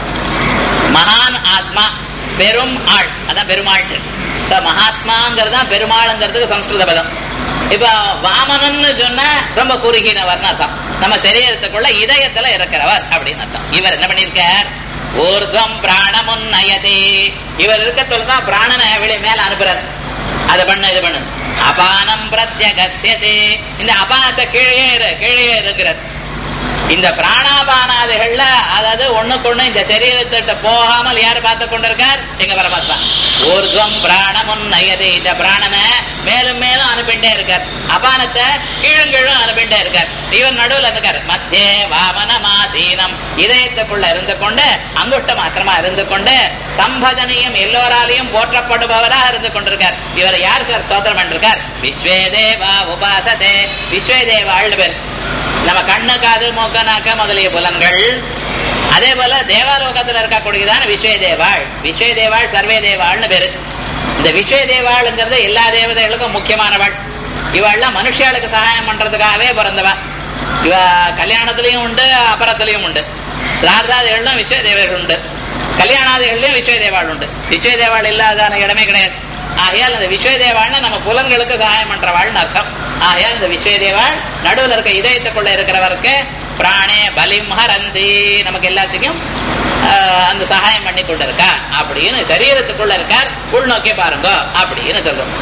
மகான் ஆத்மா பெரும் ஆள் அதான் பெருமாள் மகாத்மாங்கிறது தான் பெருமாளுங்கிறதுக்கு சம்ஸ்கிருத பதம் இப்ப வாமனன்னு சொன்னா ரொம்ப குறுகினவர்னு அர்த்தம் நம்ம சரீரத்துக்குள்ள இதயத்துல இருக்கிறவர் அப்படின்னு அர்த்தம் இவர் என்ன பண்ணிருக்கார் ஊர்துவம் பிராணமுன்னயதே இவர் இருக்கத்துல தான் பிராணனை வெளியே மேல அனுப்புறார் அதை பண்ண இது பண்ணு அபானம் பிரத்யகசியதே இந்த அபானத்தை கீழே இரு கீழே இருக்கிறார் இந்த பிராணாபானாதிகள்ல அதாவது ஒண்ணுக்கு ஒண்ணு இந்த சரீரத்திட்ட போகாமல் யார் பார்த்து கொண்டிருக்கார் எங்க பரமாத்மா ஊர்துவம் பிராணமுன் நயது இந்த பிராணனை மேலும் மேலும் அனுப்பிண்டே இருக்கார் அபானத்தை கீழும் கீழும் அனுப்பிண்டே இருக்கார் இவர் நடுவில் இருக்கார் மத்திய வாமன மாசீனம் இதயத்துக்குள்ள இருந்து கொண்டு அங்குட்ட மாத்திரமா இருந்து கொண்டு சம்பதனியும் எல்லோராலையும் போற்றப்படுபவராக இருந்து கொண்டிருக்கார் இவர் யார் சார் ஸ்தோத்திரம் பண்ணிருக்கார் விஸ்வே தேவா உபாசதே விஸ்வே தேவாள் பேர் நம்ம கண்ணு காது மூக்க நாக்க முதலிய புலன்கள் அதே போல தேவாலோகத்துல இருக்கக்கூடியதான விஸ்வே தேவாள் விஸ்வே தேவாள் சர்வே தேவாள்னு பேரு இந்த விஸ்வே தேவாளுங்கிறது எல்லா தேவதைகளுக்கும் முக்கியமானவள் இவள்லாம் மனுஷியாளுக்கு சகாயம் பண்றதுக்காகவே பிறந்தவ இவ கல்யாணத்திலையும் உண்டு அப்புறத்திலையும் உண்டு சிரார்த்தாதிகள்லாம் விஸ்வ தேவர்கள் உண்டு கல்யாணாதிகள்லயும் விஸ்வ தேவாள் உண்டு விஸ்வ தேவாள் இல்லாதான இடமே கிடையாது ஆகையால் அந்த விஸ்வ தேவாள்னா நம்ம புலன்களுக்கு சகாயம் பண்றவாள்னு அர்த்தம் ஆகையால் இந்த விஸ்வ தேவாள் நடுவில் இருக்க இதயத்துக்குள்ள இருக்கிறவருக்கு பிராணே பலிம் ஹரந்தி நமக்கு எல்லாத்துக்கும் ஆஹ், அந்த சகாயம் பண்ணி கொண்டு இருக்கா அப்படின்னு சரீரத்துக்குள்ள இருக்கார் உள்நோக்கி பாருங்க அப்படின்னு சொல்றோம்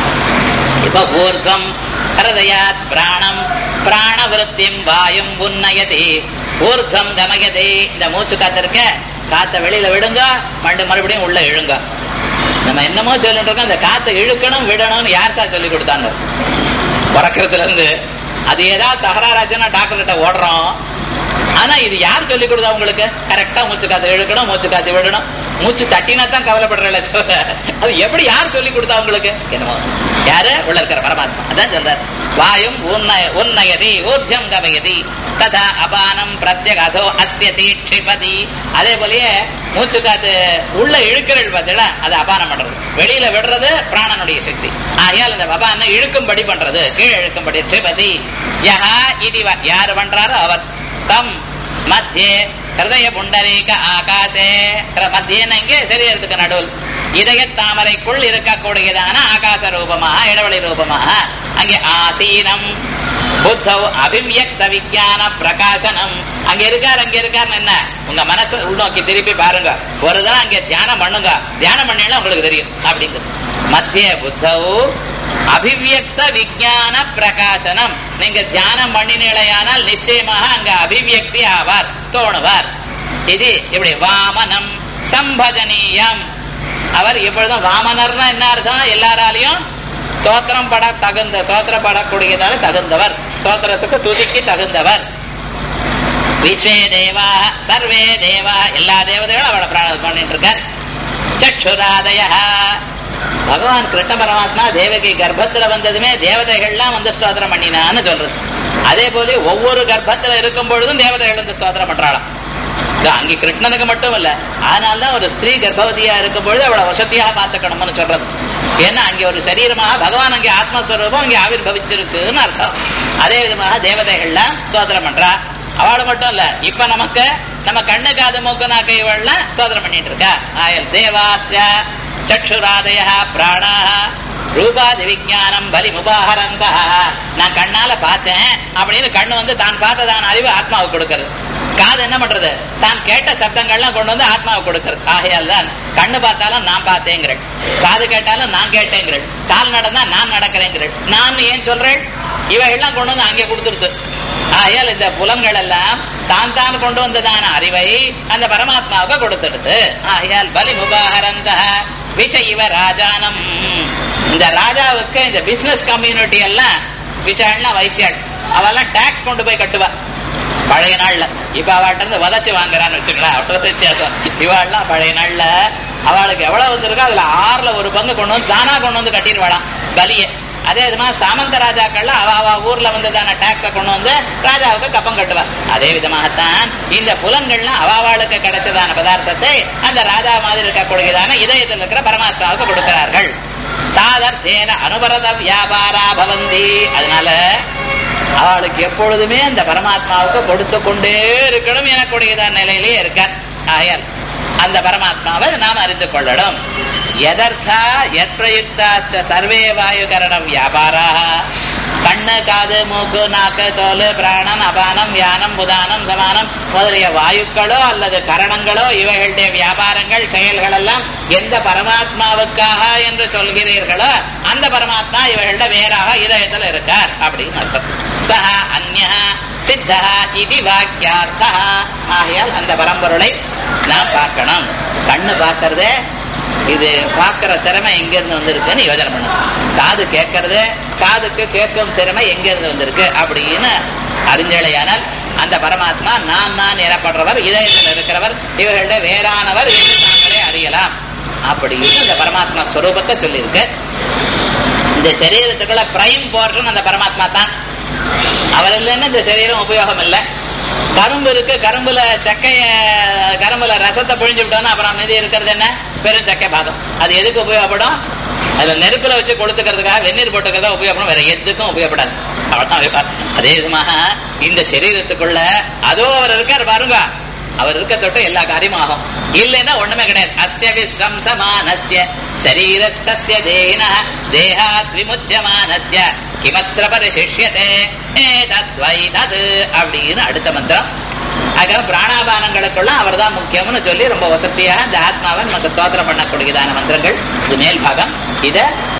இப்ப ஊர்தம் ஹிருதயாத் பிராணம் பிராணவிருத்திம் வாயும் உன்னயதி ஊர்தம் கமயதி இந்த மூச்சு காத்திருக்க காத்த வெளியில விடுங்க மண்டு மறுபடியும் உள்ள இழுங்க நம்ம என்னமோ சொல்லிட்டு இருக்கோம் அந்த காத்தை இழுக்கணும் விடணும்னு யார் சார் சொல்லி கொடுத்தாங்க பிறக்கிறதுல இருந்து அது ஏதாவது தகராறாச்சுன்னா டாக்டர் கிட்ட ஓடுறோம் ஆனா இது யார் சொல்லி கொடுத்தா உங்களுக்கு கரெக்டா மூச்சு காத்து இழுக்கணும் மூச்சு காத்து விடணும் மூச்சு தட்டினா தான் கவலைப்படுறல தவிர அது எப்படி யார் சொல்லி கொடுத்தா உங்களுக்கு என்னமோ யாரு உள்ள இருக்கிற பரமாத்மா அதான் சொல்றாரு வாயும் உன்னய உன்னயதி ஊர்ஜம் கமயதி ததா அபானம் பிரத்யகதோ அஸ்ய தீட்சிபதி அதே போலயே மூச்சு காத்து உள்ள இழுக்கிறல் பார்த்தீங்களா அது அபானம் பண்றது வெளியில விடுறது பிராணனுடைய சக்தி ஆகையால் இந்த அபான இழுக்கும்படி பண்றது கீழே இழுக்கும்படி ட்ரிபதி யஹா இது யாரு பண்றாரோ அவர் தம் மத்தியே ஹிருதய புண்டரீக ஆகாசே மத்தியன்னு இங்கே சரீரத்துக்கு நடுவில் இதய தாமரைக்குள் இருக்கக்கூடியதான ஆகாச ரூபமாக இடவெளி ரூபமாக அங்கே ஆசீனம் புத்தவ் அபிவியக்த விஞ்ஞான பிரகாசனம் அங்க இருக்கார் அங்க இருக்காருன்னு என்ன உங்க மனசை உள்நோக்கி திருப்பி பாருங்க ஒரு தடவை அங்க தியானம் பண்ணுங்க தியானம் பண்ணீங்கன்னா உங்களுக்கு தெரியும் அப்படிங்கிறது மத்திய புத்தவு அபிவியக்த விஞ்ஞான பிரகாசனம் நீங்க தியானம் பண்ணினீழையானால் நிச்சயமாக அங்க அபிவியக்தி ஆவார் தோணுவார் இது இப்படி வாமனம் சம்பஜனீயம் அவர் எப்பொழுதும் வாமனர்னா என்ன அர்த்தம் எல்லாராலையும் ஸ்தோத்திரம் பட தகுந்த ஸ்தோத்திரம் படக்கூடியதால தகுந்தவர் ஸ்தோத்திரத்துக்கு துதிக்கு தகுந்தவர் விஸ்வே தேவா சர்வே தேவா எல்லா தேவதைகளும் அவளை பிராணம் பண்ணிட்டு இருக்கார் சச்சுராதய பகவான் கிருஷ்ண பரமாத்மா தேவகி கர்ப்பத்துல வந்ததுமே தேவதைகள்லாம் வந்து ஸ்தோத்திரம் பண்ணினான்னு சொல்றது அதே போல ஒவ்வொரு கர்ப்பத்துல இருக்கும் பொழுதும் தேவதைகள் வந்து ஸ்தோத்திரம் பண்றாளாம் இது அங்கே கிருஷ்ணனுக்கு மட்டும் இல்ல அதனால்தான் ஒரு ஸ்திரீ கர்ப்பவதியா இருக்கும் பொழுது அவளை வசதியாக பார்த்துக்கணும்னு சொல்றது ஏன்னா அங்கே ஒரு சரீரமாக பகவான் அங்கே ஆத்மஸ்வரூபம் அங்கே ஆவிர்வவிச்சிருக்குன்னு அர்த்தம் அதே விதமாக தேவதைகள்லாம் சோதனம் பண்றா அவளை மட்டும் இல்ல இப்ப நமக்கு நம்ம கண்ணு காது மூக்கு நாக்கு இவள்லாம் சோதனம் பண்ணிட்டு இருக்கா ஆயல் தேவாஸ்ய சக்ஷுராதய பிராணாக ரூபாதி விஜானம் பலி முபாகரந்த நான் கண்ணால பார்த்தேன் அப்படின்னு கண்ணு வந்து தான் பார்த்ததான அறிவு ஆத்மாவுக்கு கொடுக்கறது காது என்ன பண்றது தான் கேட்ட சப்தங்கள்லாம் கொண்டு வந்து ஆத்மாவுக்கு கொடுக்கறது ஆகையால் தான் கண்ணு பார்த்தாலும் நான் பார்த்தேங்கிறள் காது கேட்டாலும் நான் கேட்டேங்கிறள் கால் நடந்தா நான் நடக்கிறேங்கிறள் நான் ஏன் சொல்றேன் இவைகள்லாம் கொண்டு வந்து அங்கே கொடுத்துருது ஆகையால் இந்த புலன்கள் எல்லாம் தான் தான் கொண்டு வந்ததான அறிவை அந்த பரமாத்மாவுக்கு கொடுத்துடுது ஆகையால் பலி முபாகரந்த விஷ இவ ராஜானம் இந்த ராஜாவுக்கு இந்த பிசினஸ் கம்யூனிட்டி எல்லாம் விஷயம்னா வைசியாள் அவெல்லாம் டாக்ஸ் கொண்டு போய் கட்டுவா பழைய நாள்ல இப்ப அவள்கிட்ட இருந்து வதச்சு வாங்குறான்னு வச்சுக்கலாம் அவ்வளவு வித்தியாசம் இவாள்லாம் பழைய நாள்ல அவளுக்கு எவ்வளவு வந்திருக்கோ அதுல ஆறுல ஒரு பங்கு கொண்டு வந்து தானா கொண்டு வந்து கட்டிடுவாளாம் பலிய அதே விதமா சாமந்த ராஜாக்கள்ல அவ அவ ஊர்ல வந்ததான டாக்ஸ கொண்டு வந்து ராஜாவுக்கு கப்பம் கட்டுவா அதே விதமாகத்தான் இந்த புலன்கள்லாம் அவாவாளுக்கு கிடைச்சதான பதார்த்தத்தை அந்த ராஜா மாதிரி இருக்கக்கூடியதான இதயத்தில் இருக்கிற பரமாத்மாவுக்கு கொடுக்கிறார்கள் தாதர்த்தேன அனுபரத வியாபாரா பவந்தி அதனால அவளுக்கு எப்பொழுதுமே அந்த பரமாத்மாவுக்கு கொடுத்து கொண்டே இருக்கணும் எனக்கூடியதான நிலையிலே இருக்கார் ஆயல் அந்த பரமாத்மாவை நாம் அறிந்து கொள்ளணும் எதர்த்தா எத்ரயுக்தாச்ச சர்வே வாயுகரண வியாபாராக கண்ணு காது மூக்கு நாக்கு தோல் பிராணம் அபானம் யானம் புதானம் சமானம் முதலிய வாயுக்களோ அல்லது கரணங்களோ இவைகளுடைய வியாபாரங்கள் செயல்கள் எல்லாம் எந்த பரமாத்மாவுக்காக என்று சொல்கிறீர்களோ அந்த பரமாத்மா இவைகளோட வேறாக இதயத்தில் இருக்கார் அப்படின்னு அர்த்தம் சஹ அந்ய சித்தா இது வாக்கியார்த்தா ஆகையால் அந்த பரம்பொருளை நாம் பார்க்கணும் கண்ணு பார்க்கறதே இது பார்க்கிற திறமை எங்க இருந்து வந்திருக்குன்னு யோசனை பண்ணும் காது கேட்கறது காதுக்கு கேட்கும் திறமை எங்க இருந்து வந்திருக்கு அப்படின்னு அறிஞ்சலையானால் அந்த பரமாத்மா நான் நான் எனப்படுறவர் இதயத்தில் இருக்கிறவர் இவர்களுடைய வேறானவர் என்று நாங்களே அறியலாம் அப்படின்னு இந்த பரமாத்மா ஸ்வரூபத்தை சொல்லியிருக்கு இந்த சரீரத்துக்குள்ள பிரைம் போர்ஷன் அந்த பரமாத்மா தான் அவர் இல்லைன்னு இந்த சரீரம் உபயோகம் இல்லை கரும்பு இருக்கு கரும்புல சக்கைய கரும்புல ரசத்தை புழிஞ்சு விட்டோம்னா அப்புறம் மீதி இருக்கிறது என்ன பெரும் சக்கை பாதம் அது எதுக்கு உபயோகப்படும் அதுல நெருப்புல வச்சு கொடுத்துக்கிறதுக்காக வெந்நீர் போட்டுக்கிறதா உபயோகப்படும் வேற எதுக்கும் உபயோகப்படாது அவ்வளவுதான் அதே விதமாக இந்த சரீரத்துக்குள்ள அதோ அவர் இருக்கார் பாருங்க அவர் இருக்க தொட்டு எல்லா காரியமும் ஆகும் இல்லைன்னா ஒண்ணுமே கிடையாது அஸ்ய விஸ்ரம்சமானஸ்ய சரீரஸ்தஸ்ய தேகின தேகாத் விமுச்சமானஸ்ய கிமத்திர பரிசிஷ்யதே ஏதத்வை தது அப்படின்னு அடுத்த மந்திரம் அதுக்காக பிராணாபானங்களுக்குள்ள அவர் தான் முக்கியம்னு சொல்லி ரொம்ப வசதியாக இந்த ஆத்மாவை நமக்கு ஸ்தோத்திரம் பண்ணக்கூடியதான மந்திரங்கள் இது மேல் பாகம் இத